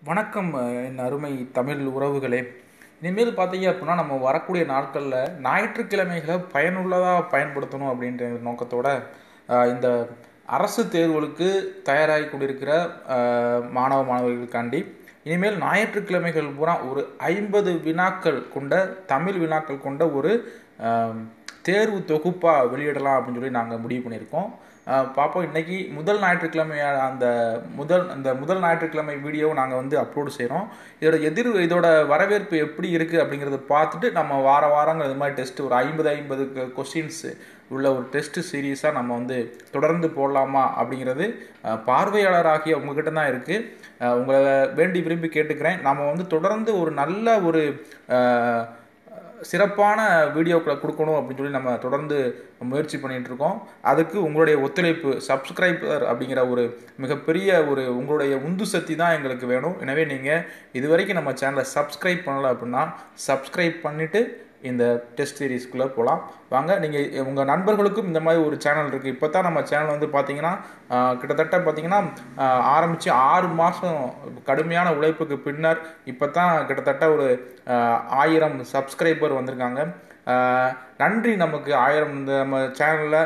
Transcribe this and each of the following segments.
வணக்கம் அஹ், என் அருமை தமிழ் உறவுகளே இனிமேல் பார்த்தீங்க அப்படின்னா நம்ம வரக்கூடிய நாட்களில் ஞாயிற்றுக்கிழமைகளை பயனுள்ளதாக பயன்படுத்தணும் அப்படின்ற நோக்கத்தோட அஹ், இந்த அரசு தேர்வுகளுக்கு தயாராகி கொண்டிருக்கிற அஹ், மாணவ மாணவர்களுக்காண்டி இனிமேல் ஞாயிற்றுக்கிழமைகள் பூரா ஒரு ஐம்பது வினாக்கள் கொண்ட தமிழ் வினாக்கள் கொண்ட ஒரு அஹ், தேர்வு தொகுப்பாக வெளியிடலாம் அப்படின்னு சொல்லி நாங்கள் முடிவு பண்ணியிருக்கோம் அஹ் பார்ப்போம் இன்னைக்கு முதல் ஞாயிற்றுக்கிழமை அந்த முதல் அந்த முதல் ஞாயிற்றுக்கிழமை வீடியோவை நாங்கள் வந்து அப்லோடு செய்கிறோம் இதோட எதிர் இதோட வரவேற்பு எப்படி இருக்குது அப்படிங்கிறத பார்த்துட்டு நம்ம வார வாரங்கள் இது மாதிரி டெஸ்ட் ஒரு ஐம்பது ஐம்பது கொஸ்டின்ஸ் உள்ள ஒரு டெஸ்ட் சீரீஸாக நம்ம வந்து தொடர்ந்து போடலாமா அப்படிங்கிறது அஹ், பார்வையாளராகிய உங்ககிட்ட தான் இருக்குது உங்களை வேண்டி விரும்பி கேட்டுக்கிறேன் நம்ம வந்து தொடர்ந்து ஒரு நல்ல ஒரு அஹ், சிறப்பான வீடியோக்களை கொடுக்கணும் அப்படின்னு சொல்லி நம்ம தொடர்ந்து முயற்சி பண்ணிட்டு இருக்கோம் அதுக்கு உங்களுடைய ஒத்துழைப்பு சப்ஸ்கிரைபர் அப்படிங்கிற ஒரு மிகப்பெரிய ஒரு உங்களுடைய உந்து சக்தி தான் எங்களுக்கு வேணும் எனவே நீங்கள் இது வரைக்கும் நம்ம சேனலை சப்ஸ்கிரைப் பண்ணலை அப்படின்னா சப்ஸ்கிரைப் பண்ணிவிட்டு இந்த டெஸ்ட் சீரீஸ்க்குள்ளே போகலாம் வாங்க நீங்கள் உங்கள் நண்பர்களுக்கும் இந்த மாதிரி ஒரு சேனல் இருக்குது இப்போ தான் நம்ம சேனல் வந்து பார்த்தீங்கன்னா ஆஹ், கிட்டத்தட்ட பார்த்தீங்கன்னா ஆரம்பித்து ஆறு மாதம் கடுமையான உழைப்புக்கு பின்னர் இப்போ தான் கிட்டத்தட்ட ஒரு ஆஹ், ஆயிரம் சப்ஸ்கிரைபர் வந்திருக்காங்க ஆஹ், நன்றி நமக்கு ஆயிரம் இந்த நம்ம சேனலில்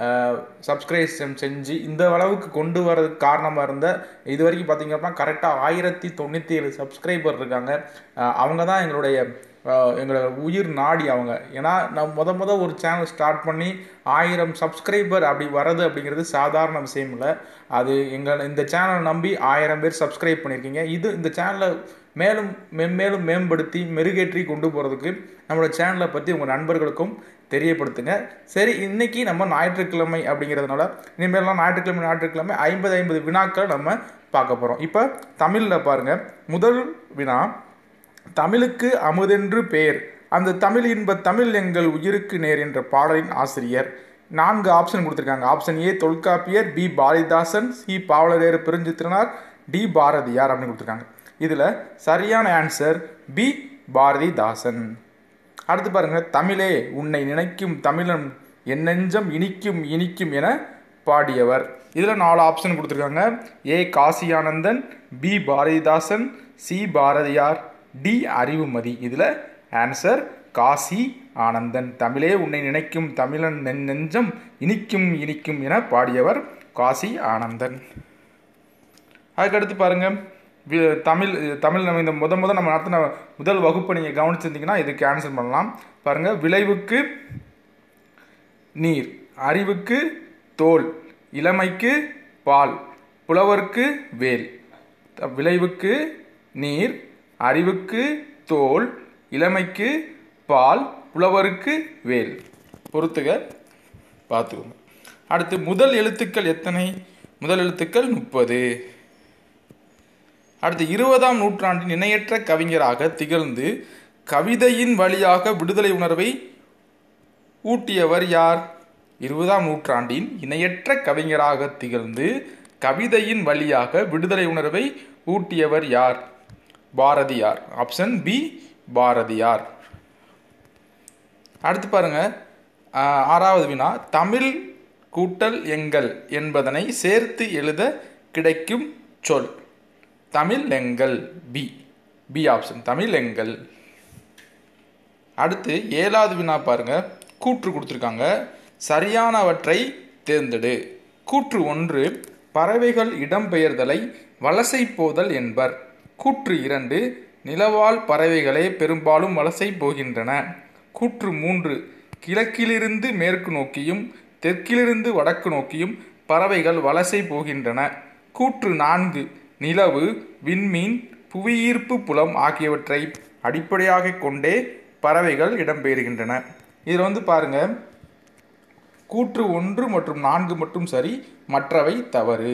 சப்ஸ்கிரைப் செஞ்சு இந்த அளவுக்கு கொண்டு வரதுக்கு காரணமாக இருந்த இது வரைக்கும் பார்த்தீங்க அப்படின்னா கரெக்டாக ஆயிரத்தி தொண்ணூற்றி ஏழு சப்ஸ்கிரைபர் இருக்காங்க ஆஹ், அவங்க தான் எங்களுடைய ஆஹ், எங்களோட உயிர் நாடி அவங்க ஏன்னா நான் முத முத ஒரு சேனல் ஸ்டார்ட் பண்ணி ஆயிரம் சப்ஸ்கிரைபர் அப்படி வர்றது அப்படிங்கிறது சாதாரண விஷயம் இல்லை அது எங்கள் இந்த சேனலை நம்பி ஆயிரம் பேர் சப்ஸ்கிரைப் பண்ணியிருக்கீங்க இது இந்த சேனலை மேலும் மென்மேலும் மேம்படுத்தி மெருகேற்றி கொண்டு போகிறதுக்கு நம்மளோட சேனலை பற்றி உங்கள் நண்பர்களுக்கும் தெரியப்படுத்துங்க சரி இன்னைக்கு நம்ம ஞாயிற்றுக்கிழமை அப்படிங்கிறதுனால இனிமேலாம் ஞாயிற்றுக்கிழமை ஞாயிற்றுக்கிழமை ஐம்பது ஐம்பது வினாக்கள் நம்ம பார்க்க போகிறோம் இப்போ தமிழில் பாருங்கள் முதல் வினா தமிழுக்கு அமுதென்று பேர் அந்த தமிழ் இன்ப தமிழ் எங்கள் உயிருக்கு நேர் என்ற பாடலின் ஆசிரியர் நான்கு ஆப்ஷன் கொடுத்துருக்காங்க option A Tolkappiyar B Bharathidasan C Pavalareru Perunchithiranar D Bharathiyar அப்படின்னு கொடுத்துருக்காங்க இதில் சரியான ஆன்சர் பி பாரதிதாசன் அடுத்து பாருங்க தமிழே உன்னை நினைக்கும் தமிழன் என் நெஞ்சம் இனிக்கும் இனிக்கும் என பாடியவர் இதில் நாலு ஆப்ஷன் கொடுத்துருக்காங்க A Kasiananthan B Bharathidasan C Bharathiyar D Arivumathi இதில் ஆன்சர் காசி ஆனந்தன் தமிழே உன்னை நினைக்கும் தமிழன் நென் நெஞ்சம் இனிக்கும் இனிக்கும் என பாடியவர் காசி ஆனந்தன் அதுக்கடுத்து பாருங்க வி- தமிழ் தமிழ் நம்ம இந்த முத முத நம்ம நடத்தின முதல் வகுப்பை நீங்கள் கவனிச்சிருந்தீங்கன்னா இதுக்கு ஆன்சர் பண்ணலாம் பாருங்க விளைவுக்கு நீர் அறிவுக்கு தோல் இளமைக்கு பால் புலவருக்கு வேல் த- விளைவுக்கு நீர் அறிவுக்கு தோல் இளமைக்கு பால் புலவருக்கு வேல் பொறுத்துக பார்த்துக்கோங்க அடுத்து முதல் எழுத்துக்கள் எத்தனை முதல் எழுத்துக்கள் முப்பது அடுத்து இருபதாம் நூற்றாண்டின் இணையற்ற கவிஞராக திகழ்ந்து கவிதையின் வழியாக விடுதலை உணர்வை ஊட்டியவர் யார் இருபதாம் நூற்றாண்டின் இணையற்ற கவிஞராக திகழ்ந்து கவிதையின் வழியாக விடுதலை உணர்வை ஊட்டியவர் யார் பாரதியார் ஆப்ஷன் பி பாரதியார் அடுத்து பாருங்க ஆஹ், ஆறாவது வினா தமிழ் கூட்டல் எங்கள் என்பதனை சேர்த்து எழுத கிடைக்கும் சொல் தமிழ் எங்கள் பி பி ஆப்ஷன் தமிழ் எங்கள் அடுத்து ஏழாவது வினா பாருங்க கூற்று கொடுத்துருக்காங்க சரியானவற்றை தேர்ந்தெடு கூற்று ஒன்று பறவைகள் இடம்பெயர்தலை வலசை போதல் என்பர் கூற்று இரண்டு நிலவாழ் பறவைகளே பெரும்பாலும் வலசை போகின்றன கூற்று மூன்று கிழக்கிலிருந்து மேற்கு நோக்கியும் தெற்கிலிருந்து வடக்கு நோக்கியும் பறவைகள் வலசை போகின்றன கூற்று நான்கு நிலவு விண்மீன் புவியீர்ப்பு புலம் ஆகியவற்றை அடிப்படையாக கொண்டே பறவைகள் இடம்பெயர்கின்றன இதில் வந்து பாருங்க கூற்று ஒன்று மற்றும் நான்கு மட்டும் சரி மற்றவை தவறு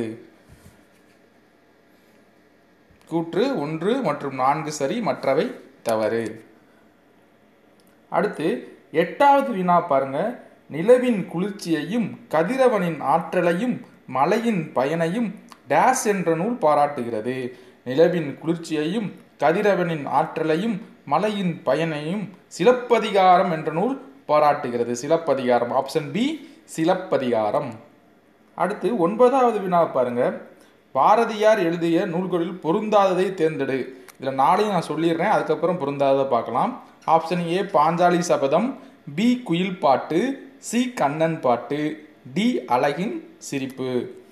கூற்று ஒன்று மற்றும் நான்கு சரி மற்றவை தவறு அடுத்து எட்டாவது வினா பாருங்க நிலவின் குளிர்ச்சியையும் கதிரவனின் ஆற்றலையும் மலையின் பயனையும் டேஸ் என்ற நூல் பாராட்டுகிறது நிலவின் குளிர்ச்சியையும் கதிரவனின் ஆற்றலையும் மலையின் பயனையும் சிலப்பதிகாரம் என்ற நூல் பாராட்டுகிறது சிலப்பதிகாரம் ஆப்ஷன் பி சிலப்பதிகாரம் அடுத்து ஒன்பதாவது வினா பாருங்க பாரதியார் எழுதிய நூல்களில் பொருந்தாததை தேர்ந்தெடு இதில் நாளையும் நான் சொல்லிடுறேன் அதுக்கப்புறம் பொருந்தாததை பார்க்கலாம் ஆப்ஷன் ஏ பாஞ்சாலி சபதம் பி குயில் பாட்டு சி கண்ணன் பாட்டு டி அழகின் சிரிப்பு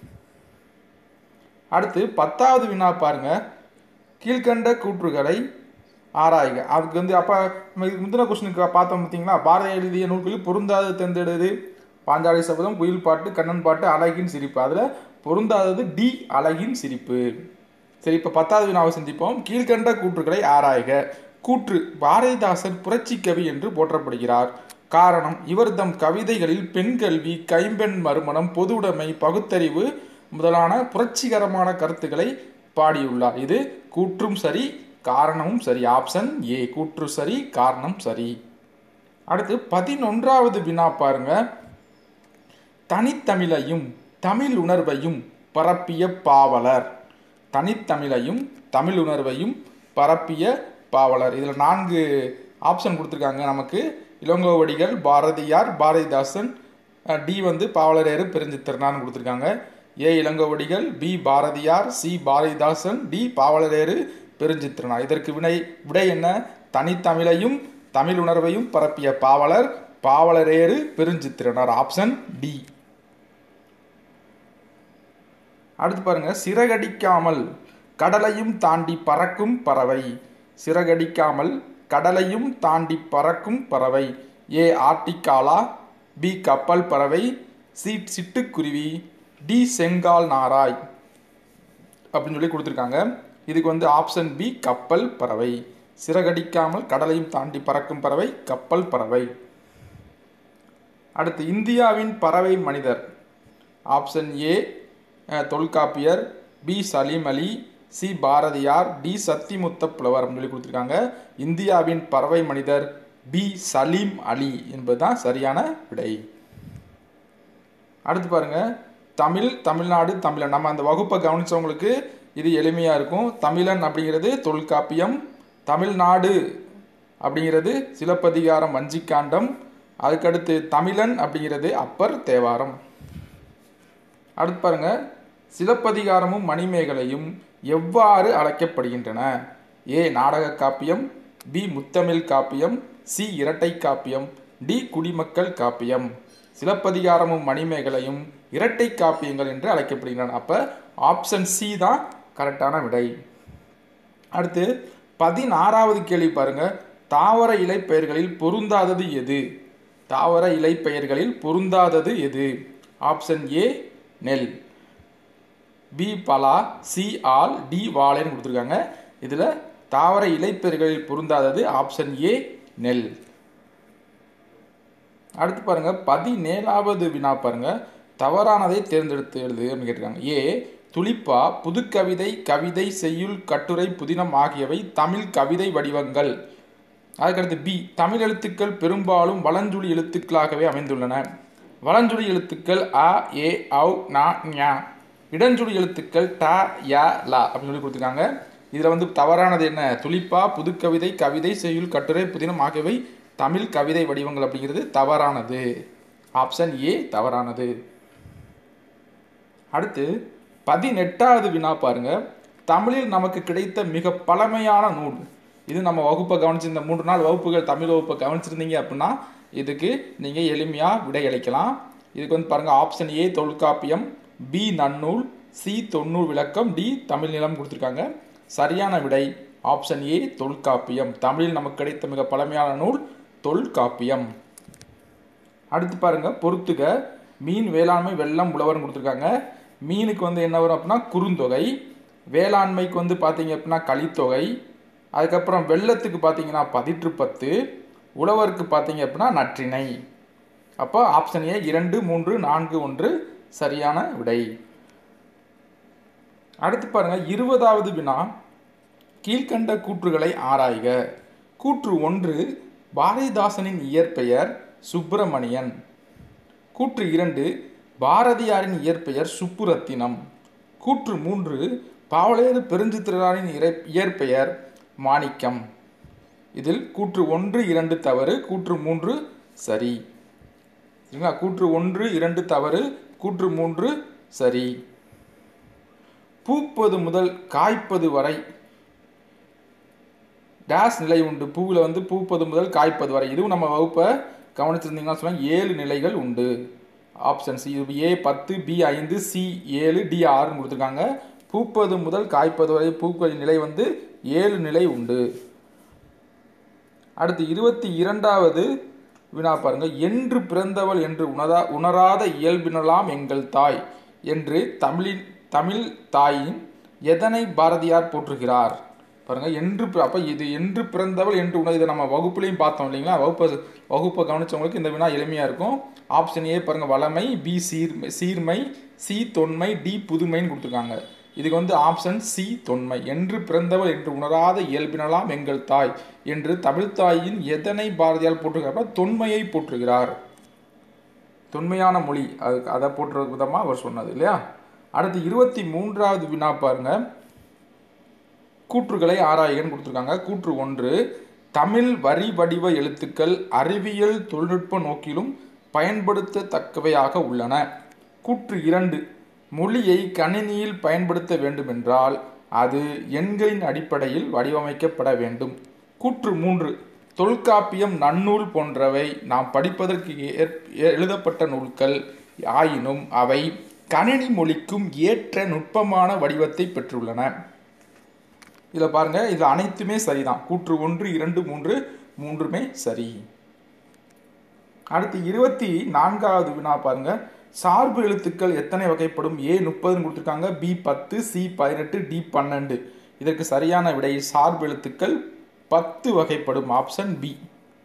அடுத்து பத்தாவது வினா பாருங்க கீழ்கண்ட கூற்றுகளை ஆராய்க அதுக்கு வந்து அப்போ நம்ம இதுக்கு முந்தின கொஸ்டினுக்கு பார்த்தோம் பார்த்தீங்களா பாரதிய எழுதிய நூல்களில் பொருந்தாத தேர்ந்தெடுது பாஞ்சாலி சபதம் குயில் பாட்டு கண்ணன் பாட்டு அழகின் சிரிப்பு அதில் பொருந்தாதது டி அழகின் சிரிப்பு சரி இப்போ பத்தாவது வினாவை சிந்திப்போம் கீழ்கண்ட கூற்றுகளை ஆராய்க கூற்று பாரதிதாசன் புரட்சி கவி என்று போற்றப்படுகிறார் காரணம் இவர் தம் கவிதைகளில் பெண் கல்வி கைம்பெண் மறுமணம் பொதுவுடைமை பகுத்தறிவு முதலான புரட்சிகரமான கருத்துக்களை பாடியுள்ளார் இது கூற்றும் சரி காரணமும் சரி ஆப்ஷன் ஏ கூற்று சரி காரணம் சரி அடுத்து பதினொன்றாவது வினா பாருங்க தனித்தமிழையும் தமிழ் உணர்வையும் பரப்பிய பாவலர் தனித்தமிழையும் தமிழ் உணர்வையும் பரப்பிய பாவலர் இதில் நான்கு ஆப்ஷன் கொடுத்துருக்காங்க நமக்கு இளங்கோவடிகள் பாரதியார் பாரதிதாசன் டி வந்து பாவலரேறு பெருஞ்சித்திரனார்னு கொடுத்துருக்காங்க A Ilangovadigal B Bharathiyar C Bharathidasan D Pavalareru Perunchithiranar இதற்கு வினை விடை என்ன தனித்தமிழையும் தமிழ் உணர்வையும் பரப்பிய பாவலர் பாவலரேறு பெருஞ்சித்திரனார் ஆப்ஷன் டி அடுத்து பாருங்க சிறகடிக்காமல் கடலையும் தாண்டி பறக்கும் பறவை சிறகடிக்காமல் கடலையும் தாண்டி பறக்கும் பறவை ஏ ஆர்டிகாலா பி கப்பல் பறவை சி சிட்டுக்குருவி டி செங்கால் நாராய் அப்படின்னு சொல்லி கொடுத்துருக்காங்க இதுக்கு வந்து ஆப்ஷன் பி கப்பல் பறவை சிறகடிக்காமல் கடலையும் தாண்டி பறக்கும் பறவை கப்பல் பறவை அடுத்து இந்தியாவின் பறவை மனிதர் option A Tolkappiyar B Salim Ali C Bharathiyar D Sathimutha Pulavar அப்படின்னு சொல்லி கொடுத்துருக்காங்க இந்தியாவின் பறவை மனிதர் பி சலீம் அலி என்பதுதான் சரியான விடை அடுத்து பாருங்க தமிழ் தமிழ்நாடு தமிழன் நம்ம அந்த வகுப்பை கவனிச்சவங்களுக்கு இது எளிமையாக இருக்கும் தமிழன் அப்படிங்கிறது தொல்காப்பியம் தமிழ்நாடு அப்படிங்கிறது சிலப்பதிகாரம் வஞ்சிக்காண்டம் அதுக்கடுத்து தமிழன் அப்படிங்கிறது அப்பர் தேவாரம் அடுத்து பாருங்க சிலப்பதிகாரமும் மணிமேகலையும் எவ்வாறு அழைக்கப்படுகின்றன ஏ நாடக காப்பியம் பி முத்தமிழ் காப்பியம் சி இரட்டை காப்பியம் டி குடிமக்கள் காப்பியம் சிலப்பதிகாரமும் மணிமேகலையும் இரட்டை காப்பியங்கள் என்று அழைக்கப்படுகின்றன அப்போ ஆப்ஷன் சி தான் கரெக்டான விடை அடுத்து பதினாறாவது கேள்வி பாருங்க தாவர இலை பெயர்களில் பொருந்தாதது எது தாவர இலை பெயர்களில் பொருந்தாதது எது ஆப்ஷன் ஏ நெல் பி பலா சி ஆல் டி வாழைன்னு கொடுத்துருக்காங்க இதில் தாவர இலைப்பெயர்களில் பொருந்தாதது ஆப்ஷன் ஏ நெல் அடுத்து பாருங்க பதினேழாவது வினா பாருங்க தவறானதை தேர்ந்தெடுத்து எழுது அப்படின்னு கேட்டிருக்காங்க ஏ துளிப்பா புதுக்கவிதை கவிதை செய்யுள் கட்டுரை புதினம் ஆகியவை தமிழ் கவிதை வடிவங்கள் அதுக்கடுத்து பி தமிழ் எழுத்துக்கள் பெரும்பாலும் வலஞ்சுழி எழுத்துக்களாகவே அமைந்துள்ளன வலஞ்சுழி எழுத்துக்கள் அ ஏ ஔ நா ஞா இடஞ்சுழி எழுத்துக்கள் ட ய ல அப்படின்னு சொல்லி கொடுத்துருக்காங்க இதில் வந்து தவறானது என்ன துளிப்பா புதுக்கவிதை கவிதை செய்யுள் கட்டுரை புதினம் ஆகியவை தமிழ் கவிதை வடிவங்கள் அப்படிங்கிறது தவறானது ஆப்ஷன் ஏ தவறானது அடுத்து பதினெட்டாவது வினா பாருங்க தமிழில் நமக்கு கிடைத்த மிக பழமையான நூல் இது நம்ம வகுப்பை கவனிச்சு இந்த மூன்று நாள் வகுப்புகள் தமிழ் வகுப்பை கவனிச்சிருந்தீங்க அப்படின்னா இதுக்கு நீங்கள் எளிமையாக விடையளிக்கலாம் இதுக்கு வந்து பாருங்கள் option A Tolkappiyam B Nannool C Thonnool Vilakkam D Tamil நிலம் கொடுத்துருக்காங்க சரியான விடை ஆப்ஷன் ஏ தொல்காப்பியம் தமிழில் நமக்கு கிடைத்த மிக பழமையான நூல் தொல்காப்பியம் அடுத்து பாருங்க பொறுத்துக மீன் வேளாண்மை வெள்ளம் உழவர்னு கொடுத்துருக்காங்க மீனுக்கு வந்து என்ன வரும் அப்படின்னா குறுந்தொகை வேளாண்மைக்கு வந்து பார்த்தீங்க அப்படின்னா கலித்தொகை அதுக்கப்புறம் வெள்ளத்துக்கு பார்த்தீங்கன்னா பதிற்று பத்து உழவருக்கு பார்த்தீங்க அப்படின்னா நற்றிணை அப்போ ஆப்ஷன் ஏ இரண்டு மூன்று நான்கு ஒன்று சரியான விடை அடுத்து பாருங்க இருபதாவது வினா கீழ்கண்ட கூற்றுகளை ஆராய்க கூற்று ஒன்று பாரதிதாசனின் இயற்பெயர் சுப்பிரமணியன் கூற்று இரண்டு பாரதியாரின் இயற்பெயர் சுப்புரத்தினம் கூற்று மூன்று பாவலேறு பெருஞ்சித்திரனின் இறை இயற்பெயர் மாணிக்கம் இதில் கூற்று ஒன்று இரண்டு தவறு கூற்று மூன்று சரி சரிங்களா கூற்று ஒன்று இரண்டு தவறு கூற்று மூன்று சரி பூப்பது முதல் காய்ப்பது வரை டேஸ் நிலை உண்டு பூவில் வந்து பூப்பது முதல் காய்ப்பது வரை இதுவும் நம்ம வகுப்பை கவனிச்சிருந்தீங்கன்னா சொல்லுவாங்க ஏழு நிலைகள் உண்டு ஆப்ஷன் சி இது ஏ பத்து பி ஐந்து சி ஏழு டி ஆறுன்னு கொடுத்துருக்காங்க பூப்பது முதல் காய்ப்பது வரை பூக்களின் நிலை வந்து ஏழு நிலை உண்டு அடுத்து இருபத்தி இரண்டாவது வினா பாருங்க என்று பிறந்தவள் என்று உணரா உணராத இயல்பினலாம் எங்கள் தாய் என்று தமிழின் தமிழ் தாயின் எதனை பாரதியார் போற்றுகிறார் பாருங்க என்று பி- அப்ப இது என்று பிறந்தவள் என்று உணர் இதை நம்ம வகுப்புலையும் பார்த்தோம் இல்லைங்களா வகுப்பை வகுப்பை கவனிச்சவங்களுக்கு இந்த வினா எளிமையா இருக்கும் ஆப்ஷன் ஏ பாருங்க வளமை பி சீர்மை சீர்மை சி தொன்மை டி புதுமைன்னு கொடுத்துருக்காங்க இதுக்கு வந்து ஆப்ஷன் சி தொன்மை என்று பிறந்தவள் என்று உணராத இயல்பினலாம் எங்கள் தாய் என்று தமிழ் தாயின் எதனை பாரதியார் போற்றுகிறார் தொன்மையை போற்றுகிறார் தொன்மையான மொழி அது அதை போற்றுற விதமாக அவர் சொன்னது இல்லையா அடுத்து இருபத்தி மூன்றாவது வினா பாருங்க கூற்றுகளை ஆராயகன்னு கொடுத்துருக்காங்க கூற்று ஒன்று தமிழ் வரி வடிவ எழுத்துக்கள் அறிவியல் தொழில்நுட்ப நோக்கிலும் பயன்படுத்தத்தக்கவையாக உள்ளன கூற்று இரண்டு மொழியை கணினியில் பயன்படுத்த வேண்டுமென்றால் அது எண்களின் அடிப்படையில் வடிவமைக்கப்பட வேண்டும் கூற்று மூன்று தொல்காப்பியம் நன்னூல் போன்றவை நாம் படிப்பதற்கு ஏற்- எழுதப்பட்ட நூல்கள் ஆயினும் அவை கணினி மொழிக்கும் ஏற்ற நுட்பமான வடிவத்தை பெற்றுள்ளன இதில் பாருங்க இது அனைத்துமே சரிதான் கூற்று ஒன்று இரண்டு மூன்று மூன்றுமே சரி அடுத்து இருபத்தி நான்காவது வினா பாருங்க சார்பு எழுத்துக்கள் எத்தனை வகைப்படும் ஏ முப்பதுன்னு கொடுத்துருக்காங்க பி பத்து சி பதினெட்டு டி பன்னெண்டு இதற்கு சரியான விடை சார்பு எழுத்துக்கள் பத்து வகைப்படும் ஆப்ஷன் பி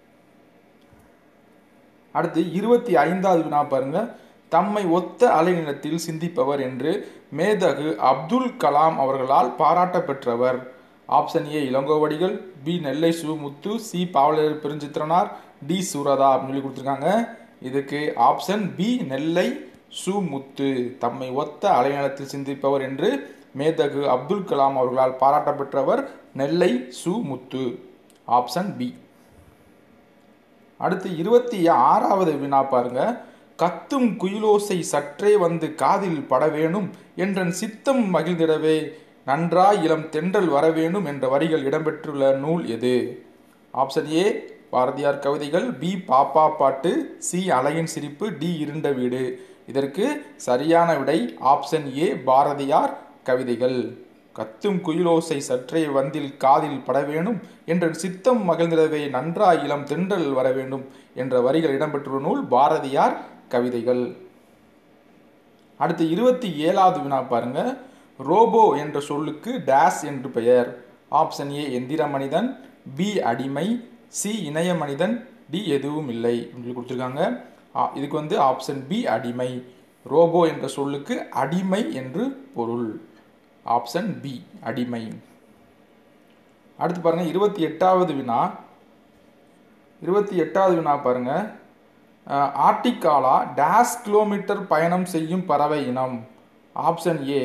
அடுத்து இருபத்தி ஐந்தாவது வினா பாருங்க தம்மை ஒத்த அலைநிலத்தில் சிந்திப்பவர் என்று மேதகு அப்துல் கலாம் அவர்களால் பாராட்ட பெற்றவர் option A Ilangovadigal B Nellai Su Muthu C பாவலர் பெருஞ்சித்திரனார் டி சூரதா அப்படின்னு சொல்லி கொடுத்துருக்காங்க இதுக்கு ஆப்ஷன் பி நெல்லை சு முத்து தம்மை ஒத்த அலைநிலத்தில் சிந்திப்பவர் என்று மேதகு அப்துல் கலாம் அவர்களால் பாராட்ட பெற்றவர் நெல்லை சு முத்து ஆப்ஷன் பி அடுத்து இருபத்தி ஆறாவது வினா பாருங்க கத்தும் குயிலோசை சற்றே வந்து காதில் பட வேணும் என்றன் சித்தம் மகிழ்ந்திடவே நன்றாய் இளம் தென்றல் வரவேணும் என்ற வரிகள் இடம்பெற்றுள்ள நூல் எது ஆப்ஷன் ஏ பாரதியார் கவிதைகள் பி பாப்பா பாட்டு சி அழகின் சிரிப்பு டி இருண்ட வீடு இதற்கு சரியான விடை ஆப்ஷன் ஏ பாரதியார் கவிதைகள் கத்தும் குயிலோசை சற்றே வந்தில் காதில் பட வேணும் என்ற சித்தம் மகிழ்ந்திடவே நன்றாய் இளம் தென்றல் வர வேண்டும் என்ற வரிகள் இடம்பெற்றுள்ள நூல் பாரதியார் கவிதைகள் அடுத்து இருபத்தி ஏழாவது வினா பாருங்க ரோபோ என்ற சொல்லுக்கு டேஸ் என்று பெயர் ஆப்ஷன் ஏ எந்திர மனிதன் பி அடிமை சி இணைய மனிதன் டி எதுவும் இல்லை அப்படின்னு சொல்லி கொடுத்துருக்காங்க ஆ, இதுக்கு வந்து ஆப்ஷன் பி அடிமை ரோபோ என்ற சொல்லுக்கு அடிமை என்று பொருள் ஆப்ஷன் பி அடிமை அடுத்து பாருங்க இருபத்தி எட்டாவது வினா இருபத்தி எட்டாவது வினா பாருங்க அஹ், ஆர்டிகாலா டேஸ் கிலோமீட்டர் பயணம் செய்யும் பறவை இனம் ஆப்ஷன் ஏ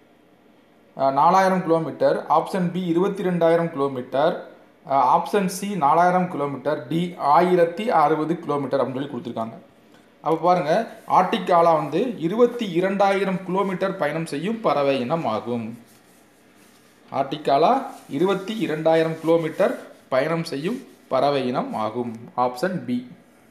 நாலாயிரம் கிலோமீட்டர் ஆப்ஷன் பி இருபத்தி ரெண்டாயிரம் கிலோமீட்டர் ஆப்ஷன் சி நாலாயிரம் கிலோமீட்டர் டி ஆயிரத்தி அறுபது கிலோமீட்டர் அப்படின்னு சொல்லி கொடுத்துருக்காங்க அப்போ பாருங்க ஆர்டிகாலா வந்து இருபத்தி இரண்டாயிரம் கிலோமீட்டர் பயணம் செய்யும் பறவை இனம் ஆகும் ஆர்டிகாலா இருபத்தி இரண்டாயிரம் கிலோமீட்டர் பயணம் செய்யும் பறவை இனம் ஆகும் ஆப்ஷன் பி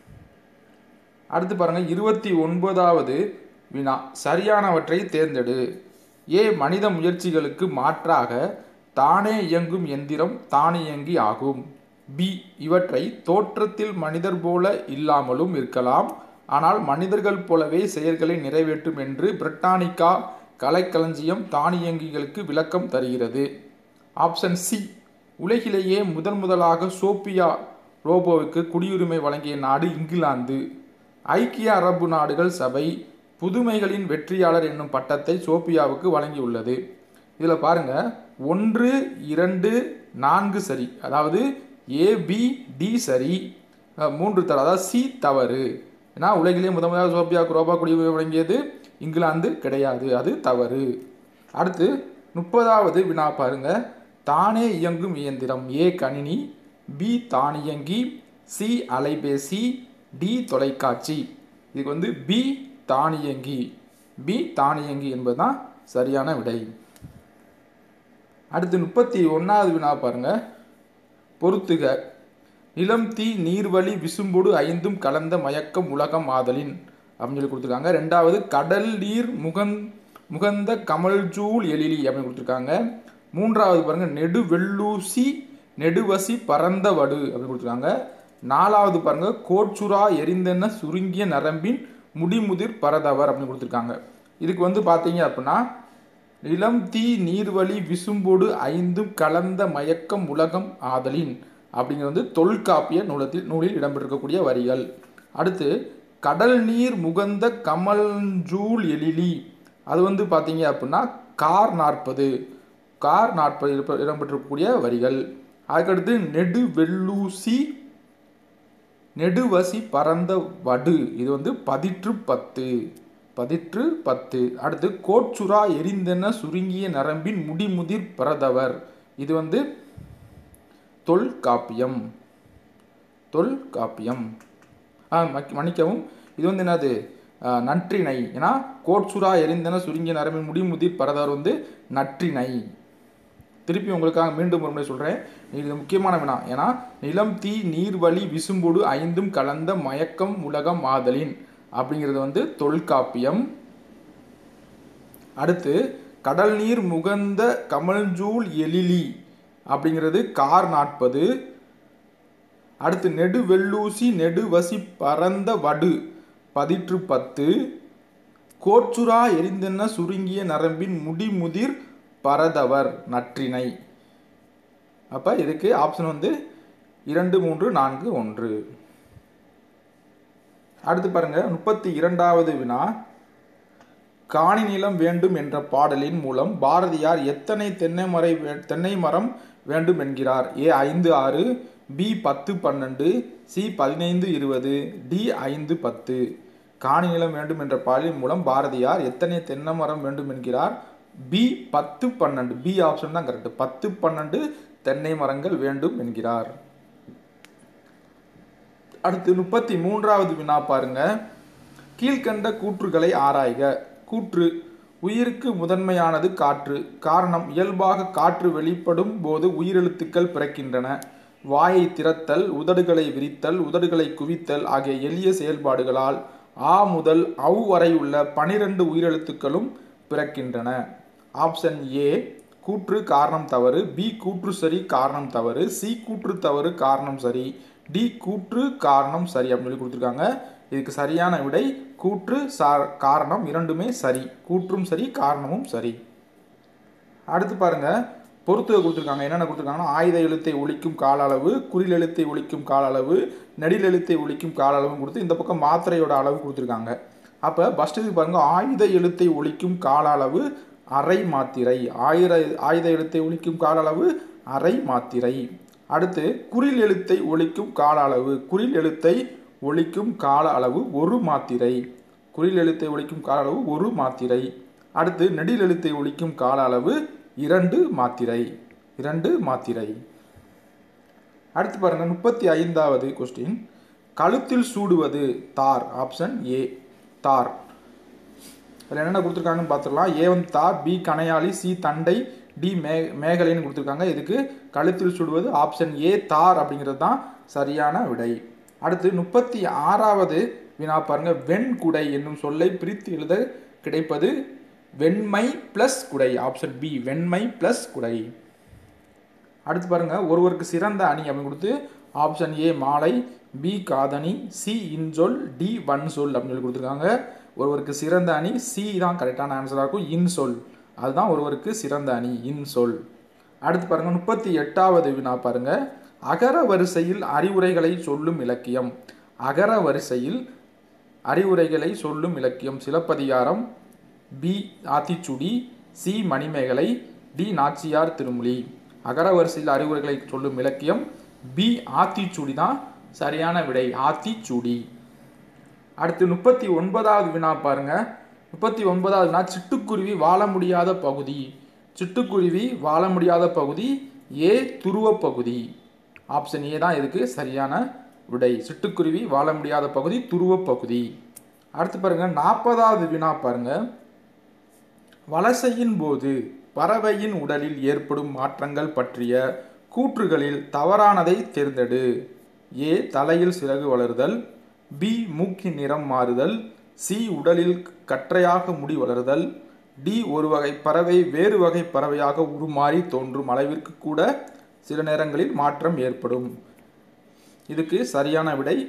அடுத்து பாருங்க இருபத்தி ஒன்பதாவது வினா சரியானவற்றை தேர்ந்தெடு ஏ மனித முயற்சிகளுக்கு மாற்றாக தானே இயங்கும் எந்திரம் தானியங்கி ஆகும் பி இவற்றை தோற்றத்தில் மனிதர் போல இல்லாமலும் இருக்கலாம் ஆனால் மனிதர்கள் போலவே செயல்களை நிறைவேற்றும் என்று பிரிட்டானிக்கா கலைக்களஞ்சியம் தானியங்கிகளுக்கு விளக்கம் தருகிறது ஆப்ஷன் சி உலகிலேயே முதன் முதலாக சோபியா ரோபோவுக்கு குடியுரிமை வழங்கிய நாடு இங்கிலாந்து ஐக்கிய அரபு நாடுகள் சபை புதுமைகளின் வெற்றியாளர் என்னும் பட்டத்தை சோபியாவுக்கு வழங்கியுள்ளது இதில் பாருங்க ஒன்று இரண்டு நான்கு சரி அதாவது ஏ பி டி சரி அஹ், மூன்று தவறு அதாவது சி தவறு ஏன்னா உலகிலே முதன் முதலாக சோபியாவுக்கு ரோபா குடியுரிமை வழங்கியது இங்கிலாந்து கிடையாது அது தவறு அடுத்து முப்பதாவது வினா பாருங்க தானே இயங்கும் இயந்திரம் ஏ கணினி பி தானியங்கி சி அலைபேசி டி தொலைக்காட்சி இதுக்கு வந்து பி தானியங்கி பி தானியங்கி என்பதுதான் சரியான விடை அடுத்து முப்பத்தி ஒன்றாவது வினா பாருங்க பொறுத்துக நிலம் தீ நீர்வழி விசும்பொடு ஐந்தும் கலந்த மயக்கம் உலகம் ஆதலின் அப்படின்னு சொல்லி கொடுத்துருக்காங்க ரெண்டாவது கடல் நீர் முகந் முகந்த கமல்ஜூல் எழிலி அப்படின்னு கொடுத்துருக்காங்க மூன்றாவது பாருங்க நெடு வெள்ளூசி நெடுவசி பரந்த வடு அப்படின்னு கொடுத்துருக்காங்க நாலாவது பாருங்க கோட்சுரா எரிந்தென்ன சுருங்கிய நரம்பின் முடிமுதிர் பரதவர் அப்படின்னு கொடுத்துருக்காங்க இதுக்கு வந்து பார்த்தீங்க அப்படின்னா நிலம் தீ நீர்வழி விசும்போடு ஐந்தும் கலந்த மயக்கம் உலகம் ஆதலின் அப்படிங்கிறது வந்து தொல்காப்பிய நூலத்தில் நூலில் இடம்பெற்றிருக்கக்கூடிய வரிகள் அடுத்து கடல் நீர் முகந்த கமல்ஜூல் எழிலி அது வந்து பார்த்தீங்க அப்படின்னா கார் நாற்பது கார் நாற்பது இருப்ப- இடம்பெற்றிருக்கக்கூடிய வரிகள் அதுக்கடுத்து நெடு வெள்ளூசி நெடுவசி பரந்த வடு இது வந்து பதிற்று பத்து பதிற்று பத்து அடுத்து கோட்சுரா எரிந்தென சுருங்கிய நரம்பின் முடிமுதிர் பரதவர் இது வந்து தொல்காப்பியம் தொல்காப்பியம் ஆ மக்- மன்னிக்கவும் இது வந்து என்னது ஆ, நற்றிணை ஏன்னா கோட்சுரா எரிந்தென சுருங்கிய நரம்பின் முடிமுதிர் பரதவர் வந்து நற்றிணை திருப்பி உங்களுக்காக மீண்டும் ஒரு முறை சொல்கிறேன் இது முக்கியமான வினா ஏன்னா நிலம் தீ நீர் வழி விசும்பொடு ஐந்தும் கலந்த மயக்கம் உலகம் ஆதலின் அப்படிங்கிறது வந்து தொல்காப்பியம் அடுத்து கடல் நீர் முகந்த கமல்ஜூல் எழிலி அப்படிங்கிறது கார் நாற்பது அடுத்து நெடு வெள்ளூசி நெடுவசி பரந்த வடு பதிற்று பத்து கோட்சுரா எரிந்தென்ன சுருங்கிய நரம்பின் முடிமுதிர் பரதவர் நற்றிணை அப்ப இதுக்கு ஆப்ஷன் வந்து இரண்டு மூன்று நான்கு ஒன்று அடுத்து பாருங்க முப்பத்தி இரண்டாவது வினா காணி நிலம் வேண்டும் என்ற பாடலின் மூலம் பாரதியார் எத்தனை தென்னை மரை வே- தென்னை மரம் வேண்டும் என்கிறார் ஏ ஐந்து ஆறு பி பத்து பன்னெண்டு சி பதினைந்து இருபது டி ஐந்து பத்து காணி நிலம் வேண்டும் என்ற பாடலின் மூலம் பாரதியார் எத்தனை தென்னை மரம் வேண்டும் என்கிறார் பி பத்து பன்னெண்டு பி ஆப்ஷன் தான் கரெக்ட் பத்து பன்னெண்டு தென்னை மரங்கள் வேண்டும் என்கிறார் அடுத்து முப்பத்தி மூன்றாவது வினா பாருங்க கீழ்கண்ட கூற்றுகளை ஆராய்க கூற்று உயிருக்கு முதன்மையானது காற்று காரணம் இயல்பாக காற்று வெளிப்படும் போது உயிரெழுத்துக்கள் பிறக்கின்றன வாயை திறத்தல் உதடுகளை விரித்தல் உதடுகளை குவித்தல் ஆகிய எளிய செயல்பாடுகளால் ஆ முதல் அவ் வரை உள்ள பனிரெண்டு உயிரெழுத்துக்களும் பிறக்கின்றன ஆப்ஷன் ஏ கூற்று காரணம் தவறு பி கூற்று சரி காரணம் தவறு சி கூற்று தவறு காரணம் சரி டி கூற்று காரணம் சரி அப்படின்னு சொல்லி கொடுத்துருக்காங்க இதுக்கு சரியான விடை கூற்று சா- காரணம் இரண்டுமே சரி கூற்றும் சரி காரணமும் சரி அடுத்து பாருங்க பொறுத்துக கொடுத்துருக்காங்க என்னென்ன கொடுத்துருக்காங்கன்னா ஆயுத எழுத்தை ஒழிக்கும் கால அளவு குறில் எழுத்தை ஒழிக்கும் கால அளவு நெடில் எழுத்தை ஒழிக்கும் கால அளவும் கொடுத்து இந்த பக்கம் மாத்திரையோட அளவு கொடுத்துருக்காங்க அப்போ ஃபஸ்ட்டு இது பாருங்க ஆயுத எழுத்தை ஒழிக்கும் கால அளவு அரை மாத்திரை ஆயிர ஆயுத எழுத்தை ஒழிக்கும் கால அளவு அரை மாத்திரை அடுத்து குறில் எழுத்தை ஒழிக்கும் கால அளவு குறில் எழுத்தை ஒழிக்கும் கால அளவு ஒரு மாத்திரை குறில் எழுத்தை ஒழிக்கும் கால அளவு ஒரு மாத்திரை அடுத்து நெடில் எழுத்தை ஒழிக்கும் கால அளவு இரண்டு மாத்திரை இரண்டு மாத்திரை அடுத்து பாருங்க முப்பத்தி ஐந்தாவது கொஸ்டின் கழுத்தில் சூடுவது தார் ஆப்ஷன் ஏ தார் அதில் என்னென்ன கொடுத்துருக்காங்கன்னு பார்த்துடலாம் ஏ வந்து தார் பி கணையாளி சி தண்டை டி மே மேகலைன்னு கொடுத்துருக்காங்க இதுக்கு கழுத்தில் சுடுவது ஆப்ஷன் ஏ தார் அப்படிங்கிறது தான் சரியான விடை அடுத்து முப்பத்தி ஆறாவது வினா பாருங்க வெண்குடை என்னும் சொல்லை பிரித்து எழுத கிடைப்பது வெண்மை ப்ளஸ் குடை ஆப்ஷன் பி வெண்மை ப்ளஸ் குடை அடுத்து பாருங்க ஒருவருக்கு சிறந்த அணி அப்படின்னு கொடுத்து ஆப்ஷன் ஏ மாலை பி காதணி சி இன்சொல் டி வன்சொல் அப்படின்னு சொல்லி கொடுத்துருக்காங்க ஒருவருக்கு சிறந்த அணி சி தான் கரெக்டான ஆன்சராக இருக்கும் இன்சொல் அதுதான் ஒருவருக்கு சிறந்த அணி இன்சொல் அடுத்து பாருங்க முப்பத்தி எட்டாவது வினா பாருங்க அகர வரிசையில் அறிவுரைகளை சொல்லும் இலக்கியம் அகர வரிசையில் அறிவுரைகளை சொல்லும் இலக்கியம் Silappathikaram B Aathichoodi C Manimekalai D Nachiyar Thirumozhi அகர வரிசையில் அறிவுரைகளை சொல்லும் இலக்கியம் பி ஆத்திச்சூடி தான் சரியான விடை ஆத்திச்சூடி அடுத்து முப்பத்தி ஒன்பதாவது வினா பாருங்க முப்பத்தி ஒன்பதாவது வினா சிட்டுக்குருவி வாழ முடியாத பகுதி சிட்டுக்குருவி வாழ முடியாத பகுதி ஏ துருவ பகுதி ஆப்ஷன் ஏ தான் இதுக்கு சரியான விடை சிட்டுக்குருவி வாழ முடியாத பகுதி துருவ பகுதி அடுத்து பாருங்க நாற்பதாவது வினா பாருங்க வலசையின் போது பறவையின் உடலில் ஏற்படும் மாற்றங்கள் பற்றிய கூற்றுகளில் தவறானதை தேர்ந்தெடு ஏ தலையில் சிறகு வளருதல் பி மூக்கின் நிறம் மாறுதல் சி உடலில் கற்றையாக முடி வளருதல் டி ஒரு வகை பறவை வேறு வகை பறவையாக உருமாறி தோன்றும் அளவிற்கு கூட சில நேரங்களில் மாற்றம் ஏற்படும் இதுக்கு சரியான விடை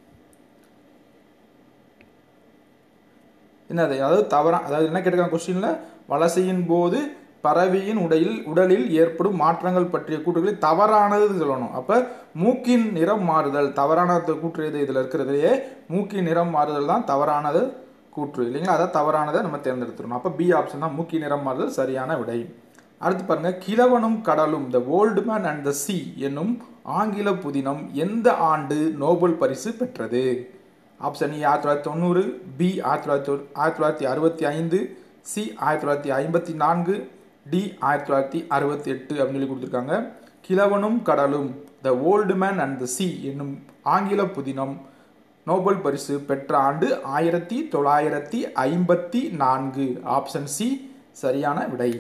என்னது அதாவது தவறா அதாவது என்ன கேட்டிருக்காங்க கொஸ்டினில் வலசையின் போது பறவையின் உடையில் உடலில் ஏற்படும் மாற்றங்கள் பற்றிய கூற்றுகளை தவறானது சொல்லணும் அப்போ மூக்கின் நிறம் மாறுதல் தவறான கூற்று எது இதில் இருக்கிறதுலையே மூக்கின் நிறம் மாறுதல் தான் தவறானது கூற்று இல்லைங்களா அதான் தவறானதை நம்ம தேர்ந்தெடுத்துடணும் அப்போ பி ஆப்ஷன் தான் மூக்கின் நிறம் மாறுதல் சரியான விடை அடுத்து பாருங்க கிழவனும் கடலும் the old man and the sea என்னும் ஆங்கில புதினம் எந்த ஆண்டு நோபல் பரிசு பெற்றது ஆப்ஷன் ஏ ஆயிரத்தி தொள்ளாயிரத்தி தொண்ணூறு பி ஆயிரத்தி தொள்ளாயிரத்தி ஆயிரத்தி தொள்ளாயிரத்தி அறுபத்தி ஐந்து சி ஆயிரத்தி தொள்ளாயிரத்தி ஐம்பத்தி நான்கு டி ஆயிரத்தி தொள்ளாயிரத்தி அறுபத்தி எட்டு அப்படின்னு சொல்லி கொடுத்துருக்காங்க கிழவனும் கடலும் the old man and the sea என்னும் ஆங்கில புதினம் நோபல் பரிசு பெற்ற ஆண்டு ஆயிரத்தி தொள்ளாயிரத்தி ஐம்பத்தி நான்கு ஆப்ஷன் சி சரியான விடை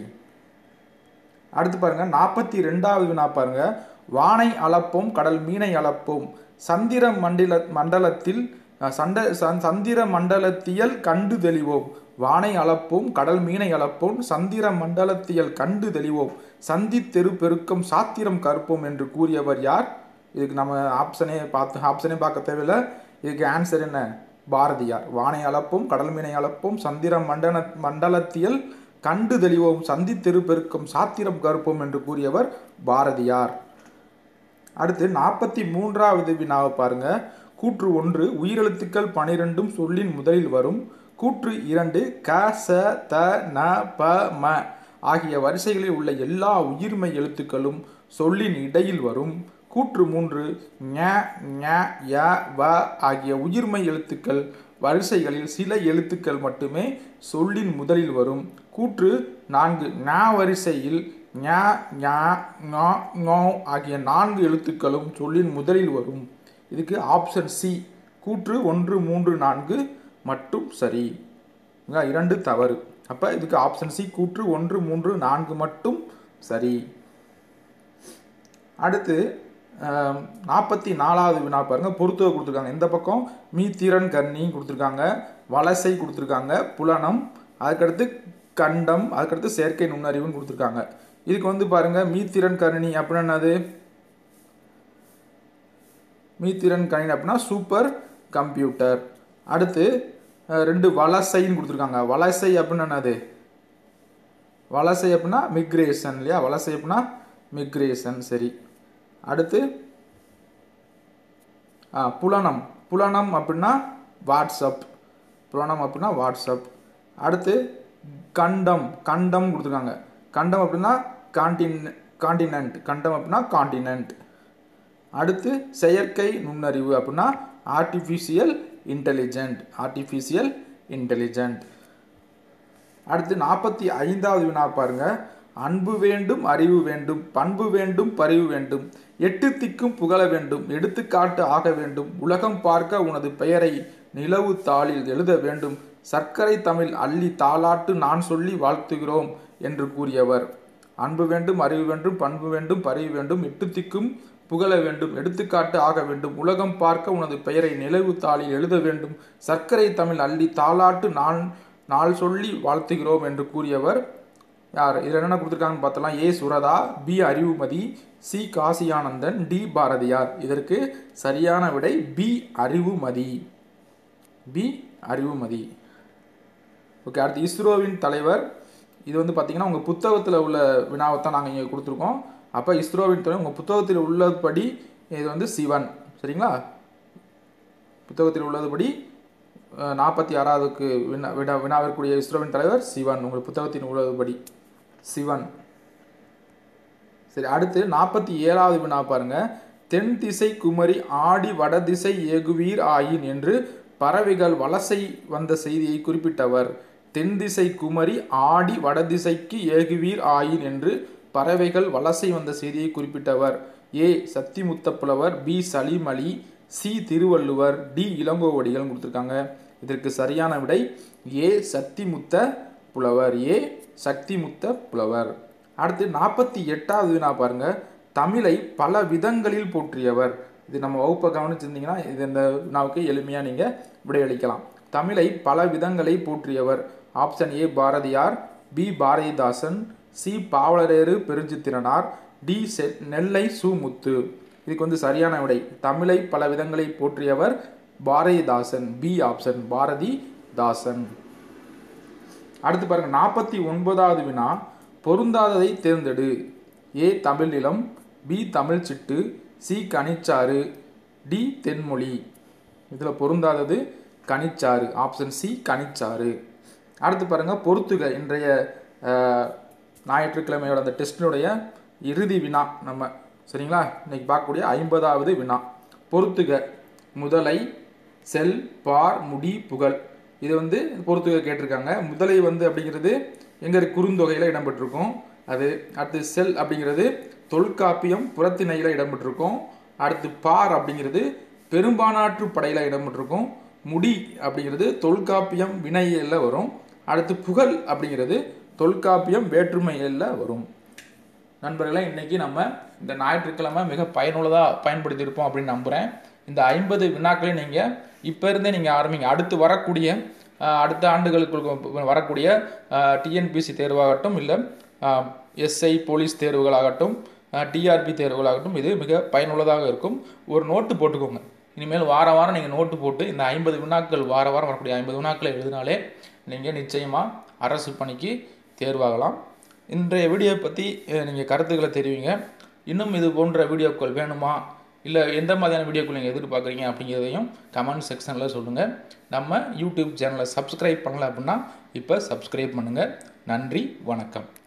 அடுத்து பாருங்க நாற்பத்தி ரெண்டாவது வினா பாருங்க வானை அளப்போம் கடல் மீனை அளப்போம் சந்திர மண்டல மண்டலத்தில் சண்ட சந்திர மண்டலத்தியல் கண்டு தெளிவோம் வானை அளப்போம் கடல் மீனை அளப்போம் சந்திர மண்டலத்தியல் கண்டு தெளிவோம் சந்தி தெரு பெருக்கம் சாத்திரம் கற்போம் என்று கூறியவர் யார் இதுக்கு நம்ம ஆப்ஷனே பார்த்து ஆப்ஷனே பார்க்க தேவையில்லை இதுக்கு ஆன்சர் என்ன பாரதியார் வானை அளப்போம் கடல் மீனை அளப்போம் சந்திர மண்டல மண்டலத்தியல் கண்டு தெளிவோம் சந்தி தெரு பெருக்கம் சாத்திரம் கற்போம் என்று கூறியவர் பாரதியார் அடுத்து நாற்பத்தி மூன்றாவது வினாவை பாருங்க கூற்று ஒன்று உயிரெழுத்துக்கள் பனிரெண்டும் சொல்லின் முதலில் வரும் கூற்று இரண்டு க ச த ந ப ம ஆகிய வரிசைகளில் உள்ள எல்லா உயிர்மை எழுத்துக்களும் சொல்லின் இடையில் வரும் கூற்று மூன்று ஞ ஞ ய வ ஆகிய உயிர்மை எழுத்துக்கள் வரிசைகளில் சில எழுத்துக்கள் மட்டுமே சொல்லின் முதலில் வரும் கூற்று நான்கு ஞ வரிசையில் ஞ ஞ ஞ ஞோ ஆகிய நான்கு எழுத்துக்களும் சொல்லின் முதலில் வரும் இதுக்கு ஆப்ஷன் சி கூற்று ஒன்று மூன்று நான்கு மட்டும் சரி இரண்டு தவறு அப்போ இதுக்கு ஆப்ஷன் சி கூற்று ஒன்று மூன்று நான்கு மட்டும் சரி அடுத்து நாற்பத்தி நாலாவது வினா பாருங்க பொறுத்துவை கொடுத்துருக்காங்க இந்த பக்கம் மீத்திரன் கன்னி கொடுத்துருக்காங்க வலசை கொடுத்துருக்காங்க புலனம் அதுக்கடுத்து கண்டம் அதுக்கடுத்து செயற்கை நுண்ணறிவுன்னு கொடுத்துருக்காங்க இதுக்கு வந்து பாருங்க மீத்திரன் கணினி அப்படின்னா என்னது மீத்திரன் கணினி அப்படின்னா சூப்பர் கம்ப்யூட்டர் அடுத்து ரெண்டு வலசைன்னு கொடுத்துருக்காங்க வலசை அப்படின்னா என்னது வலசை அப்படின்னா மிக்ரேஷன் இல்லையா வலசை அப்படின்னா மிக்ரேஷன் சரி அடுத்து புலனம் புலனம் அப்படின்னா வாட்ஸ்அப் புலனம் அப்படின்னா வாட்ஸ்அப் அடுத்து கண்டம் கண்டம் கொடுத்துருக்காங்க கண்டம் அப்படின்னா கான்டின் காண்டினென்ட் கண்டம் அப்படின்னா காண்டினென்ட் அடுத்து செயற்கை நுண்ணறிவு அப்படின்னா ஆர்டிஃபிஷியல் இன்டெலிஜென்ட் ஆர்டிஃபிஷியல் இன்டெலிஜென்ட் அடுத்து நாற்பத்தி ஐந்தாவது வினா பாருங்க அன்பு வேண்டும் அறிவு வேண்டும் பண்பு வேண்டும் பரிவு வேண்டும் எட்டு திக்கும் புகழ வேண்டும் எடுத்துக்காட்டு ஆக வேண்டும் உலகம் பார்க்க உனது பெயரை நிலவு தாளில் எழுத வேண்டும் சர்க்கரை தமிழ் அள்ளி தாளாட்டு நான் சொல்லி வாழ்த்துகிறோம் என்று கூறியவர் அன்பு வேண்டும் அறிவு வேண்டும் பண்பு வேண்டும் பரிவு வேண்டும் எட்டு திக்கும் புகழ வேண்டும் எடுத்துக்காட்டு ஆக வேண்டும் உலகம் பார்க்க உனது பெயரை நிலவு தாளில் எழுத வேண்டும் சர்க்கரை தமிழ் அள்ளி தாளாட்டு நான் நாள் சொல்லி வாழ்த்துகிறோம் என்று கூறியவர் யார் இதில் என்னென்ன கொடுத்துருக்காங்கன்னு பார்த்தலாம் A Suratha B Arivumathi C Kasianandan D Bharathiyar இதற்கு சரியான விடை B Arivumathi B Arivumathi okay அடுத்து இஸ்ரோவின் தலைவர் இது வந்து பார்த்தீங்கன்னா உங்கள் புத்தகத்தில் உள்ள வினாவை தான் நாங்கள் இங்கே கொடுத்துருக்கோம் அப்போ இஸ்ரோவின் தலைவர் உங்கள் புத்தகத்தில் உள்ளபடி இது வந்து சிவன் சரிங்களா புத்தகத்தில் உள்ளதுபடி நாற்பத்தி ஆறாவதுக்கு வினா வினா வினாவிற்குரிய இஸ்ரோவின் தலைவர் சிவன் உங்கள் புத்தகத்தின் உள்ளதுபடி சிவன் சரி அடுத்து நாற்பத்தி ஏழாவது வினா பாருங்க தென் திசை குமரி ஆடி வடதிசை ஏகுவீர் ஆயின் என்று பறவைகள் வலசை வந்த செய்தியை குறிப்பிட்டவர் தென் திசை குமரி ஆடி வடதிசைக்கு ஏகுவீர் ஆயின் என்று பறவைகள் வலசை வந்த செய்தியை குறிப்பிட்டவர் A Sathimutha Pulavar B Salim Ali C Thiruvalluvar D Ilangovadigal கொடுத்துருக்காங்க இதற்கு சரியான விடை ஏ சத்திமுத்த புலவர் ஏ சக்தி முத்த புலவர் அடுத்து நாற்பத்தி எட்டாவது வினா பாருங்க தமிழை பல விதங்களில் போற்றியவர் இது நம்ம வகுப்பை கவனிச்சிருந்தீங்கன்னா இது இந்த வினாவுக்கு எளிமையாக நீங்கள் விடையளிக்கலாம் தமிழை பல விதங்களை போற்றியவர் option A Bharathiyar B Bharathidasan C Pavalareru Perunchithiranar D செ நெல்லை சு முத்து இதுக்கு வந்து சரியான விடை தமிழை பல விதங்களை போற்றியவர் பாரதிதாசன் பி ஆப்ஷன் பாரதிதாசன் அடுத்து பாருங்க நாற்பத்தி ஒன்பதாவது வினா பொருந்தாததை தேர்ந்தெடு A Tamil Nilam B Tamil Chittu C Kanichaaru D Thenmozhi இதில் பொருந்தாதது கனிச்சாறு ஆப்ஷன் சி கனிச்சாறு அடுத்து பாருங்க பொறுத்துக இன்றைய அஹ், ஞாயிற்றுக்கிழமையோட அந்த டெஸ்டினுடைய இறுதி வினா நம்ம சரிங்களா இன்னைக்கு பார்க்கக்கூடிய ஐம்பதாவது வினா பொறுத்துக முதலை செல் பார் முடி புகழ் இது வந்து பொறுத்துக கேட்டிருக்காங்க முதலை வந்து அப்படிங்கிறது எங்க குறுந்தொகையில் இடம்பெற்றிருக்கும் அது அடுத்து செல் அப்படிங்கிறது தொல்காப்பியம் புறத்திணையில் இடம்பெற்றிருக்கும் அடுத்து பார் அப்படிங்கிறது பெரும்பானாற்று படையில் இடம்பெற்றிருக்கும் முடி அப்படிங்கிறது தொல்காப்பியம் வினையியல்ல வரும் அடுத்து புகழ் அப்படிங்கிறது தொல்காப்பியம் வேற்றுமையியல்ல வரும் நண்பர்களே இன்னைக்கு நம்ம இந்த ஞாயிற்றுக்கிழமை மிக பயனுள்ளதாக பயன்படுத்தியிருப்போம் அப்படின்னு நம்புகிறேன் இந்த ஐம்பது வினாக்களையும் நீங்கள் இப்போ இருந்தே நீங்கள் ஆரம்பிங்க அடுத்து வரக்கூடிய அஹ், அடுத்த ஆண்டுகளுக்கு வரக்கூடிய டிஎன்பிசி தேர்வாகட்டும் இல்லை எஸ்ஐ போலீஸ் தேர்வுகளாகட்டும் டிஆர்பி தேர்வுகளாகட்டும் இது மிக பயனுள்ளதாக இருக்கும் ஒரு நோட்டு போட்டுக்கோங்க இனிமேல் வார வாரம் நீங்கள் நோட்டு போட்டு இந்த ஐம்பது வினாக்கள் வார வாரம் வரக்கூடிய ஐம்பது வினாக்களை எழுதினாலே நீங்கள் நிச்சயமாக அரசு பணிக்கு தேர்வாகலாம் இன்றைய வீடியோ பற்றி நீங்கள் கருத்துக்களை தெரிவிங்க இன்னும் இது போன்ற வீடியோக்கள் வேணுமா இல்லை எந்த மாதிரியான வீடியோக்கள் நீங்கள் எதிர்பார்க்குறீங்க அப்படிங்கிறதையும் கமெண்ட் செக்ஷனில் சொல்லுங்கள் நம்ம யூடியூப் சேனலை சப்ஸ்கிரைப் பண்ணல அப்படின்னா இப்போ சப்ஸ்கிரைப் பண்ணுங்கள் நன்றி வணக்கம்